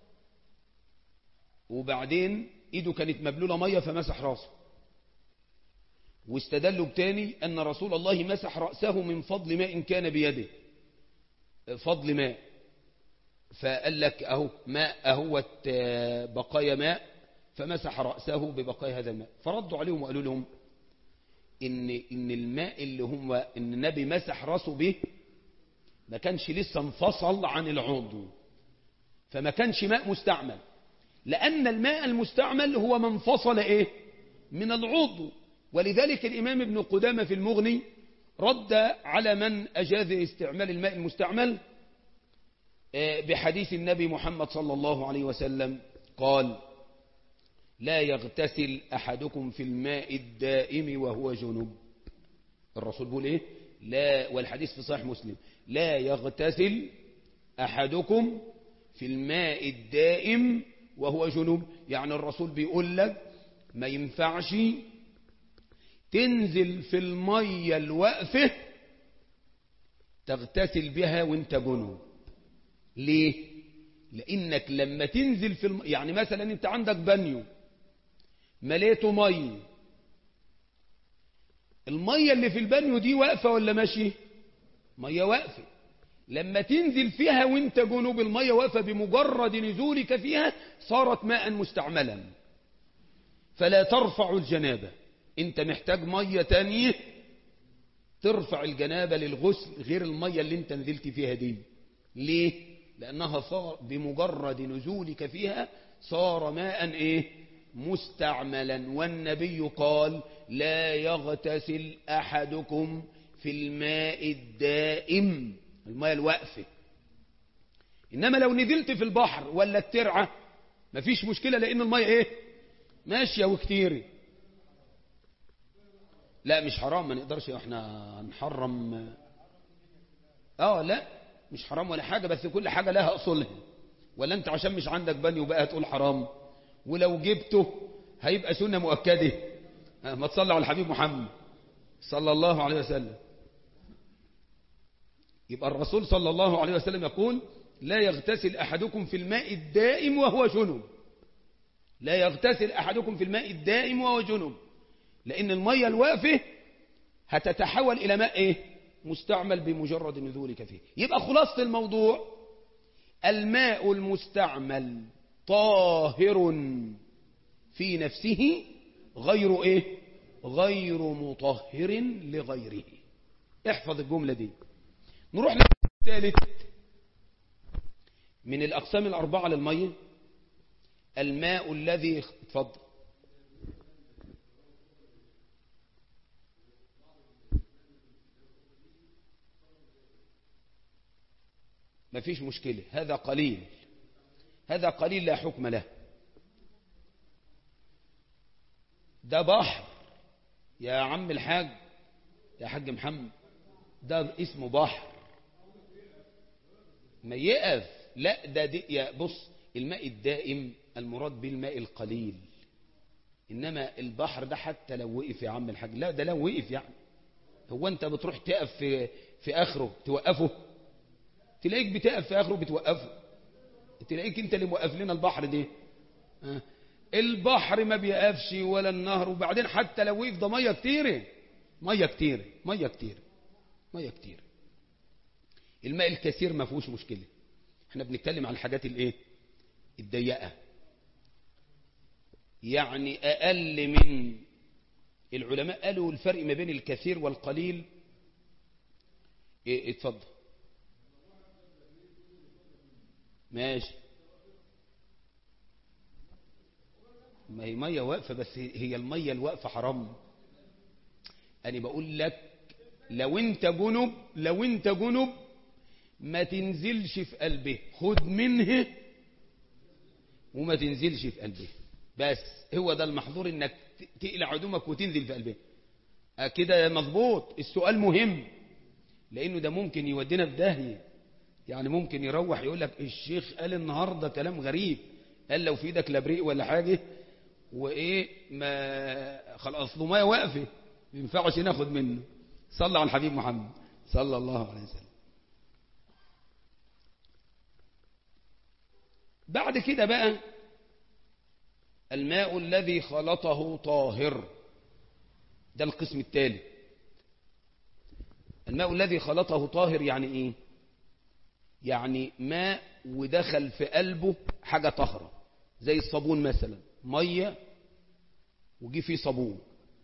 [SPEAKER 1] وبعدين ايده كانت مبلولة مية فمسح راسه واستدلوا بتاني أن رسول الله مسح رأسه من فضل ماء كان بيده فضل ماء فقال لك أهو ماء أهوت بقايا ماء فمسح رأسه ببقايا هذا الماء فردوا عليهم وقالوا لهم إن, إن الماء اللي هم إن النبي مسح رأسه به ما كانش لسه انفصل عن العضو فما كانش ماء مستعمل لأن الماء المستعمل هو من فصل إيه من العضو ولذلك الإمام ابن قدامة في المغني رد على من أجاز استعمال الماء المستعمل بحديث النبي محمد صلى الله عليه وسلم قال لا يغتسل أحدكم في الماء الدائم وهو جنوب الرسول بيقول إيه لا والحديث في صحيح مسلم لا يغتسل أحدكم في الماء الدائم وهو جنوب يعني الرسول بيقول لك ما ينفعش تنزل في المية الوقفة تغتسل بها وانت جنوب ليه لانك لما تنزل في الم... يعني مثلا انت عندك بانيو مليته ميه الميه اللي في البانيو دي واقفه ولا ماشيه ميه واقفه لما تنزل فيها وانت جنوب الميه واقفه بمجرد نزولك فيها صارت ماء مستعملا فلا ترفع الجنابه انت محتاج ميه تانية ترفع الجنابه للغسل غير الميه اللي انت نزلت فيها دي ليه لأنها صار بمجرد نزولك فيها صار ماء إيه مستعملا والنبي قال لا يغتسل أحدكم في الماء الدائم الماء الوقفة إنما لو نزلت في البحر ولا الترعة مفيش مشكلة لأن الماء إيه ماشية وكتير لا مش حرام ما نقدرش احنا نحرم اه لا مش حرام ولا حاجة بس كل حاجة لها أصولها ولا أنت عشان مش عندك بني وبقى تقول حرام ولو جبته هيبقى سنة مؤكدة ما تصلى على الحبيب محمد صلى الله عليه وسلم يبقى الرسول صلى الله عليه وسلم يقول لا يغتسل أحدكم في الماء الدائم وهو جنب لا يغتسل أحدكم في الماء الدائم وهو جنب لأن المية الواقفة هتتحول إلى ماء إيه مستعمل بمجرد نزولك فيه يبقى خلاصة الموضوع الماء المستعمل طاهر في نفسه غير ايه غير مطهر لغيره احفظ الجملة دي نروح للثالث من الأقسام الأربعة للمية الماء الذي اتفضل ما فيش مشكلة هذا قليل هذا قليل لا حكم له ده بحر يا عم الحاج يا حاج محمد ده اسمه بحر ما يقف لا ده دي يا بص الماء الدائم المراد بالماء القليل إنما البحر ده حتى لو وقف يا عم الحاج لا ده لو وقف يعني هو أنت بتروح تقف في, في آخره توقفه تلاقيك بتقف في آخره بتوقفه تلاقيك انت اللي موقف لنا البحر ده أه؟ البحر ما بيقفش ولا النهر وبعدين حتى لو وقف ده ميه كتير ميه كتير ميه كتير ميه كتير الماء الكثير ما فيهوش مشكله احنا بنتكلم عن الحاجات الايه الضيقه يعني اقل من العلماء قالوا الفرق ما بين الكثير والقليل ايه اتفضل ماشي ما هي مية واقفة بس هي المية الواقفة حرام أنا بقول لك لو أنت جنب لو أنت جنب ما تنزلش في قلبه خد منه وما تنزلش في قلبه بس هو ده المحظور انك تقلع عدومك وتنزل في قلبه كده مظبوط السؤال مهم لأنه ده ممكن يودينا في داهية يعني ممكن يروح يقول لك الشيخ قال النهاردة كلام غريب قال لو في ايدك لبريق ولا حاجة وإيه ما خلاص أصله مية واقفة ما ينفعش ناخد منه صلى على الحبيب محمد صلى الله عليه وسلم بعد كده بقى الماء الذي خلطه طاهر ده القسم الثالث الماء الذي خلطه طاهر يعني ايه يعني ماء ودخل في قلبه حاجة طهرة زي الصابون مثلا مية وجي فيه صابون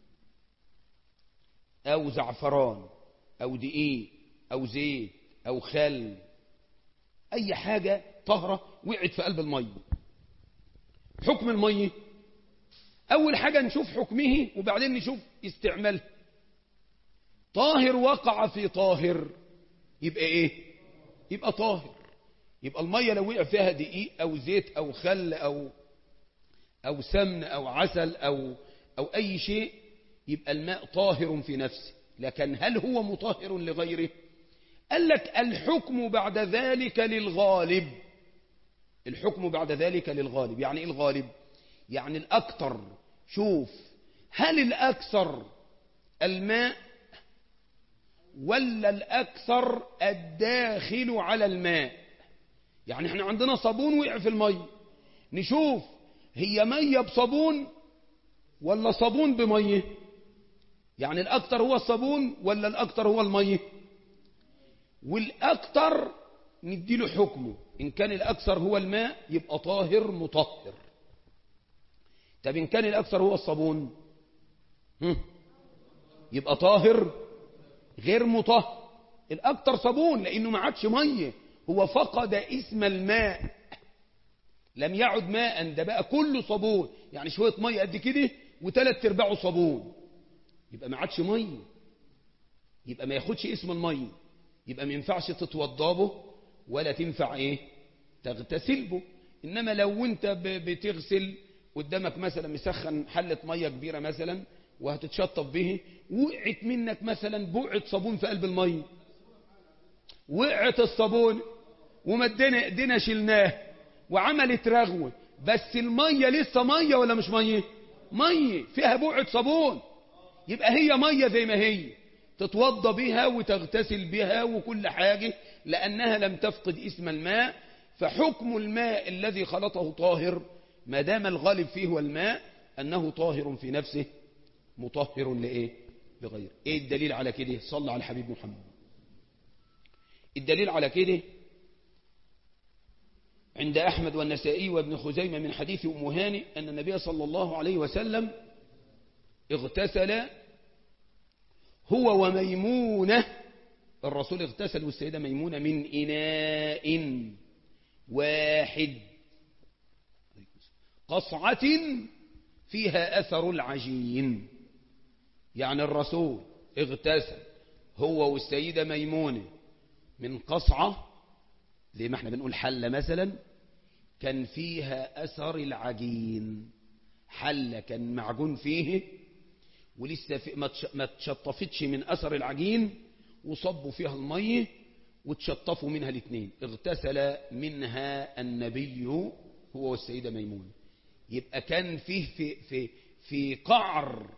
[SPEAKER 1] او زعفران او دقيق او زيت او خل اي حاجة طهرة وقعت في قلب المية حكم المية اول حاجة نشوف حكمه وبعدين نشوف استعماله طاهر وقع في طاهر يبقى ايه يبقى طاهر يبقى المية لو وقع فيها دقيق او زيت او خل او او سمن او عسل او او اي شيء يبقى الماء طاهر في نفسه لكن هل هو مطهر لغيره قال لك الحكم بعد ذلك للغالب الحكم بعد ذلك للغالب يعني ايه الغالب يعني الاكثر شوف هل الاكثر الماء ولا الاكثر الداخل على الماء يعني احنا عندنا صابون وقع في المية نشوف هي مية بصابون ولا صابون بمية يعني الاكثر هو الصابون ولا الاكثر هو المية والاكثر نديله حكمه إن كان الأكثر هو الماء يبقى طاهر مطهر طب إن كان الأكثر هو الصابون يبقى طاهر غير مطهر الأكثر صابون لأنه ما عادش مية هو فقد اسم الماء لم يعد ماء ده بقى كله صابون يعني شوية مية قد كده وثلاث ارباعه صابون يبقى ما عادش مية يبقى ما ياخدش اسم المية يبقى ما ينفعش تتوضى به ولا تنفع ايه تغتسل به انما لو انت بتغسل قدامك مثلا مسخن حلة مية كبيرة مثلا وهتتشطف به وقعت منك مثلا بقعة صابون في قلب المية وقعت الصابون ومدينا ايدينا شلناه وعملت رغوة بس المية لسه مية ولا مش مية مية فيها بقعة صابون يبقى هي مية زي ما هي تتوضى بها وتغتسل بها وكل حاجة لأنها لم تفقد اسم الماء فحكم الماء الذي خلطه طاهر ما دام الغالب فيه هو الماء أنه طاهر في نفسه مطهر لإيه لغيره إيه الدليل على كده صلى على الحبيب محمد الدليل على كده عند أحمد والنسائي وابن خزيمة من حديث أم هاني أن النبي صلى الله عليه وسلم اغتسل هو وميمونة الرسول اغتسل والسيدة ميمونة من إناء واحد قصعة فيها أثر العجين يعني الرسول اغتسل هو والسيدة ميمونة من قصعة زي ما احنا بنقول حلة مثلا كان فيها أثر العجين حلة كان معجون فيه ولسه في ما تشطفتش من أثر العجين وصبوا فيها المية وتشطفوا منها الاثنين اغتسل منها النبي هو والسيدة ميمونة يبقى كان فيه في, في, في قعر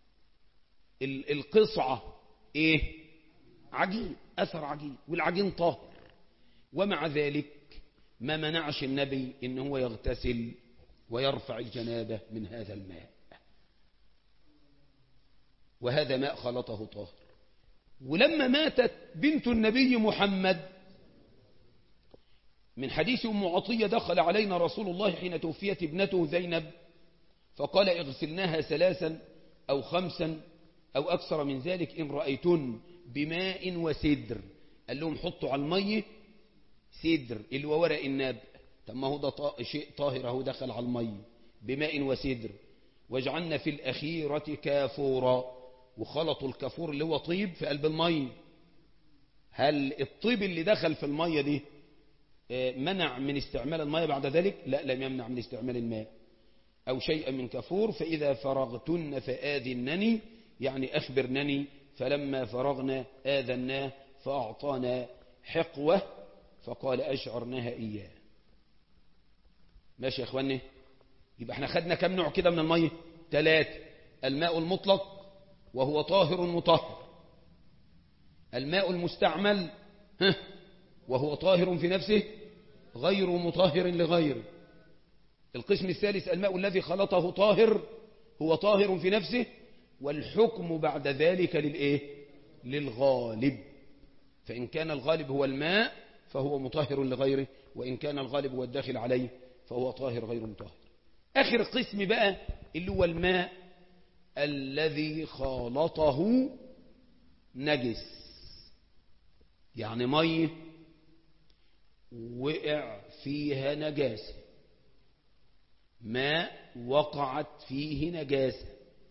[SPEAKER 1] القصعة ايه عجين أثر عجين والعجين طاهر ومع ذلك ما منعش النبي ان هو يغتسل ويرفع الجنابة من هذا الماء وهذا ماء خلطه طاهر ولما ماتت بنت النبي محمد من حديث أم عطية دخل علينا رسول الله حين توفيت ابنته زينب فقال اغسلناها ثلاثا أو خمسا أو أكثر من ذلك إن رأيتن بماء وسدر قال لهم حطوا على المية سدر اللي هو ورق الناب طب ما هو ده شيء طاهر اهو دخل على المية بماء وسدر واجعلنا في الأخيرة كافورا وخلطوا الكافور اللي هو طيب في قلب المية هل الطيب اللي دخل في المية دي منع من استعمال المية بعد ذلك لا لم يمنع من استعمال الماء أو شيئا من كفور فإذا فرغتن فآذنني يعني أخبرنني فلما فرغنا آذناه فأعطانا حقوة فقال أشعرناها إياه ماشي يا إخواني يبقى احنا خدنا كم نوع كده من المية ثلاثة الماء المطلق وهو طاهر مطهر الماء المستعمل ها وهو طاهر في نفسه غير مطهر لغيره القسم الثالث الماء الذي خلطه طاهر هو طاهر في نفسه والحكم بعد ذلك للإيه؟ للغالب فإن كان الغالب هو الماء فهو مطهر لغيره وإن كان الغالب هو الداخل عليه فهو طاهر غير مطهر آخر قسم بقى اللي هو الماء الذي خالطه نجس يعني مية وقع فيها نجاسة ماء وقعت فيه نجاسة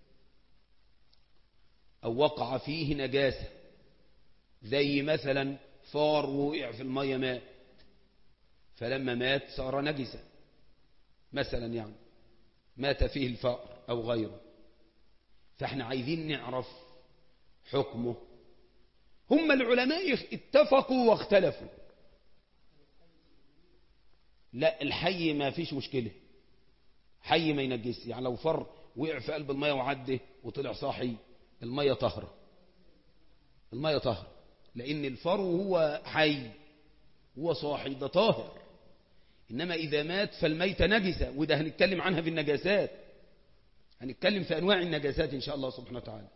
[SPEAKER 1] أو وقع فيه نجاسة زي مثلا فار وقع في المية مات فلما مات صار نجسا مثلا يعني مات فيه الفأر أو غيره فاحنا عايزين نعرف حكمه هم العلماء اتفقوا واختلفوا لا الحي ما فيش مشكلة حي ما ينجس يعني لو فر وقع في قلب المية وعده وطلع صاحي المية طهرة المية طهرة لأن الفر هو حي هو صاحي ده طاهر إنما إذا مات فالميتة نجسة وده هنتكلم عنها في النجاسات هنتكلم في أنواع النجاسات إن شاء الله سبحانه وتعالى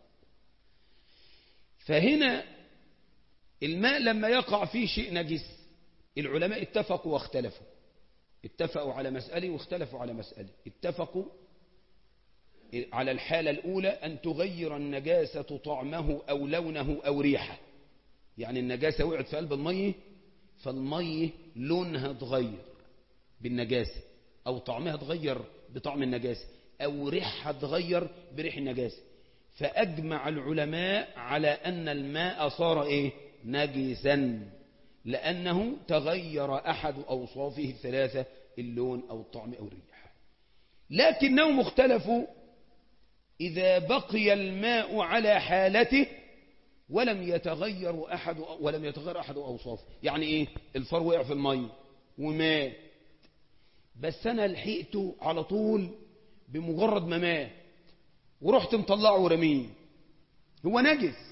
[SPEAKER 1] فهنا الماء لما يقع فيه شيء نجس العلماء اتفقوا واختلفوا اتفقوا على مسألة واختلفوا على مسألة اتفقوا على الحالة الأولى أن تغير النجاسة طعمه أو لونه أو ريحه يعني النجاسة وقعت في قلب المية فالمية لونها تغير بالنجاسة أو طعمها تغير بطعم النجاسة أو ريحها تغير بريح النجاسة فأجمع العلماء على أن الماء صار إيه نجسا لأنه تغير أحد أوصافه الثلاثة اللون أو الطعم أو الريح لكنهم اختلفوا إذا بقي الماء على حالته ولم يتغير أحد ولم يتغير أحد أوصافه يعني إيه الفر وقع في المية ومات بس أنا لحقته على طول بمجرد ما مات ورحت مطلعه ورميه هو نجس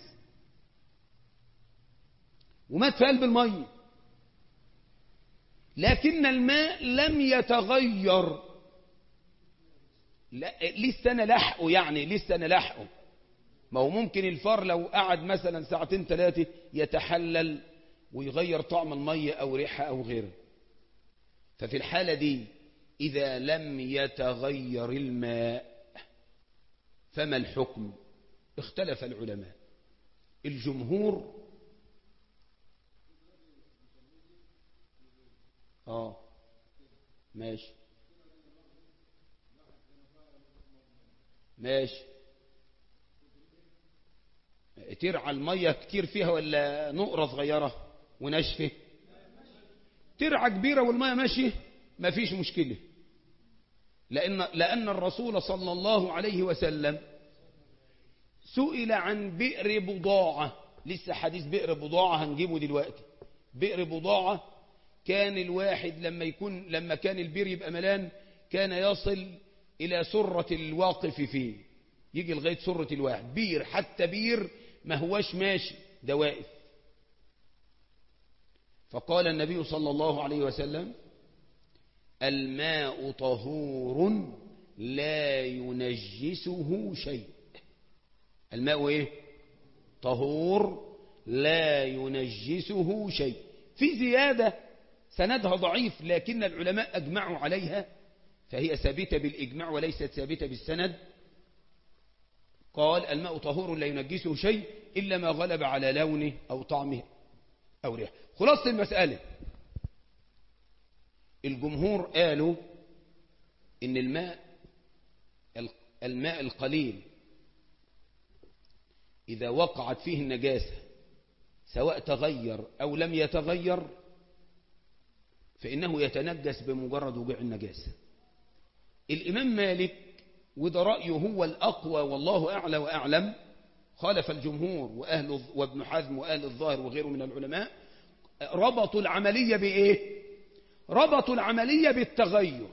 [SPEAKER 1] ومات في قلب المية لكن الماء لم يتغير لا لسه انا لحقه يعني لسه انا لحقه ما هو ممكن الفار لو قعد مثلا ساعتين ثلاثة يتحلل ويغير طعم المية أو ريحها أو غيره ففي الحالة دي إذا لم يتغير الماء فما الحكم اختلف العلماء الجمهور اه ماشي ماشي ترعى المية كتير فيها ولا نقرة صغيرة ونشفة ترعى كبيرة والمية ماشية ما فيش مشكلة لأن, لأن الرسول صلى الله عليه وسلم سئل عن بئر بضاعة لسه حديث بئر بضاعة هنجيبه دلوقتي بئر بضاعة كان الواحد لما يكون لما كان البير يبقى ملان كان يصل إلى سرة الواقف فيه يجي لغاية سرة الواحد بير حتى بير ما هوش ماشي ده واقف فقال النبي صلى الله عليه وسلم الماء طهور لا ينجسه شيء الماء ايه طهور لا ينجسه شيء في زيادة سندها ضعيف لكن العلماء أجمعوا عليها فهي ثابتة بالإجماع وليست ثابتة بالسند قال الماء طهور لا ينجسه شيء إلا ما غلب على لونه أو طعمه أو ريحه خلاصة المسألة الجمهور قالوا إن الماء الماء القليل إذا وقعت فيه النجاسة سواء تغير أو لم يتغير فإنه يتنجس بمجرد وقوع النجاسة الإمام مالك وده رأيه هو الأقوى والله أعلى وأعلم خالف الجمهور وأهل وابن حزم وأهل الظاهر وغيره من العلماء ربطوا العملية بإيه ربطوا العملية بالتغير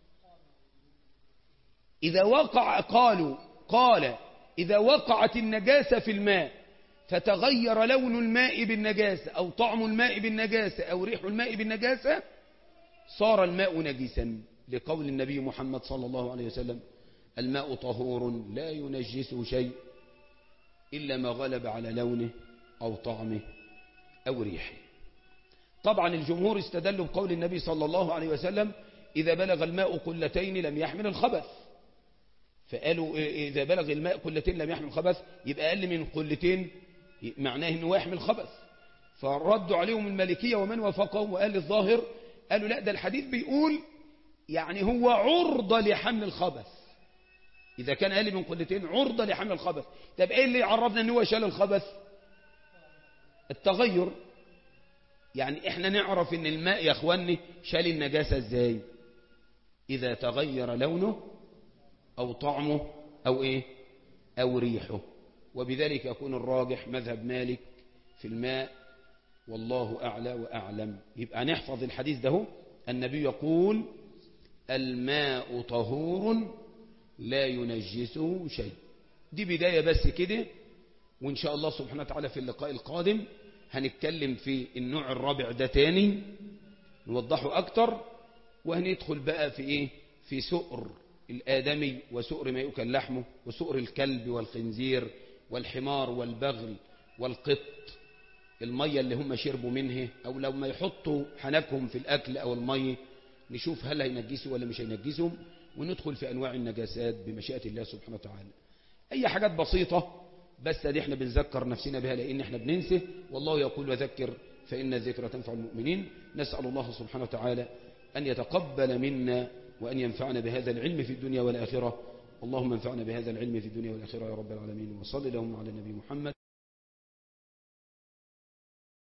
[SPEAKER 1] إذا وقع قالوا قال إذا وقعت النجاسة في الماء فتغير لون الماء بالنجاسة أو طعم الماء بالنجاسة أو ريح الماء بالنجاسة صار الماء نجسا لقول النبي محمد صلى الله عليه وسلم الماء طهور لا ينجسه شيء إلا ما غلب على لونه أو طعمه أو ريحه طبعا الجمهور استدلوا بقول النبي صلى الله عليه وسلم إذا بلغ الماء قلتين لم يحمل الخبث فقالوا إذا بلغ الماء قلتين لم يحمل الخبث يبقى أقل من قلتين معناه أنه يحمل خبث فردوا عليهم المالكية ومن وافقهم وقال الظاهر قالوا لا ده الحديث بيقول يعني هو عرضة لحمل الخبث إذا كان أقل من قلتين عرضة لحمل الخبث طب إيه اللي يعرفنا أن هو شال الخبث التغير يعني إحنا نعرف أن الماء يا أخواني شال النجاسة إزاي إذا تغير لونه أو طعمه أو إيه أو ريحه وبذلك يكون الراجح مذهب مالك في الماء والله أعلى وأعلم يبقى نحفظ الحديث ده النبي يقول الماء طهور لا ينجسه شيء دي بداية بس كده وإن شاء الله سبحانه وتعالى في اللقاء القادم هنتكلم في النوع الرابع ده تاني نوضحه أكتر وهندخل بقى في إيه في سؤر الآدمي وسؤر ما يؤكل لحمه وسؤر الكلب والخنزير والحمار والبغل والقط المية اللي هم شربوا منها أو لو ما يحطوا حنكهم في الأكل أو المية نشوف هل هينجسوا ولا مش هينجسهم وندخل في أنواع النجاسات بمشيئة الله سبحانه وتعالى أي حاجات بسيطة بس دي احنا بنذكر نفسنا بها لأن احنا بننسى والله يقول وذكر فإن الذكرى تنفع المؤمنين نسأل الله سبحانه وتعالى أن يتقبل منا وأن ينفعنا بهذا العلم في الدنيا والآخرة اللهم انفعنا بهذا العلم في الدنيا والآخرة يا رب العالمين وصل لهم على النبي محمد